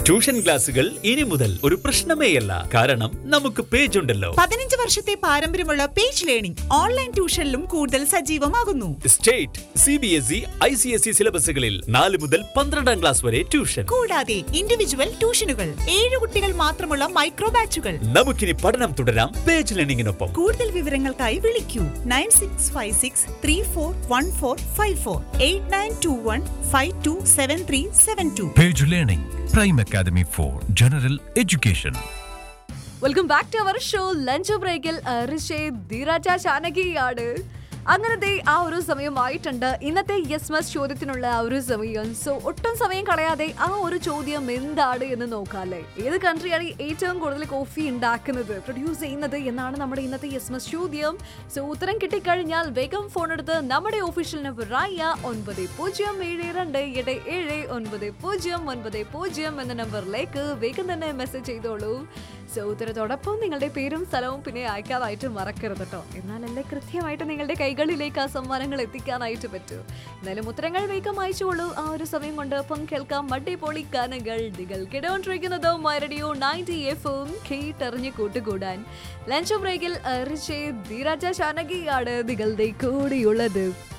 Tuition ക്ലാസുകൾ ഇനി മുതൽ ഒരു പ്രശ്നമേയല്ല കാരണം നമുക്ക് പേജ് ഉണ്ടല്ലോ പതിനഞ്ച് വർഷത്തെ പാരമ്പര്യമുള്ള പേജ് ലേണിംഗ് ഓൺലൈൻ ട്യൂഷനിലും കൂടുതൽ സജീവമാകുന്നു state C B S E I C S E സിലബസുകളിൽ നാല് മുതൽ പന്ത്രണ്ടാം ക്ലാസ് വരെ ട്യൂഷൻ കൂടാതെ ഇൻഡിവിജ്വൽ ട്യൂഷനുകൾ ഏഴ് കുട്ടികൾ മാത്രമുള്ള മൈക്രോ ബാച്ചുകൾ നമുക്കിനി പഠനം തുടരാം പേജ് ലേണിംഗിനൊപ്പം കൂടുതൽ വിവരങ്ങൾക്കായി വിളിക്കൂ nine six five six three four one four five four eight nine two one five two seven three seven two Page Learning, Prime Academy for General Education. Welcome back to our show lunch ബ്രേക്കിൽ ഋഷേദ് ധീരാജ ചാനകിയാണ് അങ്ങനത്തെ ആ ഒരു സമയമായിട്ടുണ്ട് ഇന്നത്തെ yes മസ് ചോദ്യത്തിനുള്ള ആ ഒരു സമയം സോ ഒട്ടും സമയം കളയാതെ ആ ഒരു ചോദ്യം എന്താണ് എന്ന് നോക്കാല്ലേ ഏത് കൺട്രിയാണ് ഏറ്റവും കൂടുതൽ കോഫി ഉണ്ടാക്കുന്നത് പ്രൊഡ്യൂസ് ചെയ്യുന്നത് എന്നാണ് നമ്മുടെ ഇന്നത്തെ യെസ് മസ് ചോദ്യം സോ ഉത്തരം കിട്ടിക്കഴിഞ്ഞാൽ വേഗം ഫോൺ എടുത്ത് നമ്മുടെ ഒഫീഷ്യൽ നമ്പർ ആയ ഒൻപത് പൂജ്യം ഏഴ് രണ്ട് എട്ട് ഏഴ് ഒൻപത് പൂജ്യം ഒൻപത് പൂജ്യം എന്ന നമ്പറിലേക്ക് വേഗം തന്നെ മെസ്സേജ് ചെയ്തോളൂ സോ ഉത്തരത്തോടൊപ്പം നിങ്ങളുടെ പേരും സ്ഥലവും പിന്നെ അയക്കാനായിട്ട് മറക്കരുത് കേട്ടോ എന്നാലല്ലേ കൃത്യമായിട്ട് നിങ്ങളുടെ കൈകളിലേക്ക് ആ സമ്മാനങ്ങൾ എത്തിക്കാനായിട്ട് പറ്റൂ എന്നാലും ഉത്തരങ്ങൾ വേഗം അയച്ചോളൂ ആ ഒരു സമയം കൊണ്ട് ഒപ്പം കേൾക്കാം മട്ടിപ്പൊളി ഗാനങ്ങൾ നിങ്ങൾ കിടകൊണ്ടിരിക്കുന്നത് മരടിയോ നയൻറ്റി എഫും കേട്ടറിഞ്ഞ് കൂട്ടുകൂടാൻ ലഞ്ച് ബ്രേക്കിൽ ഋഷി ധീരാജ ചാനകിയാണ് നിങ്ങളുടെ കൂടിയുള്ളത്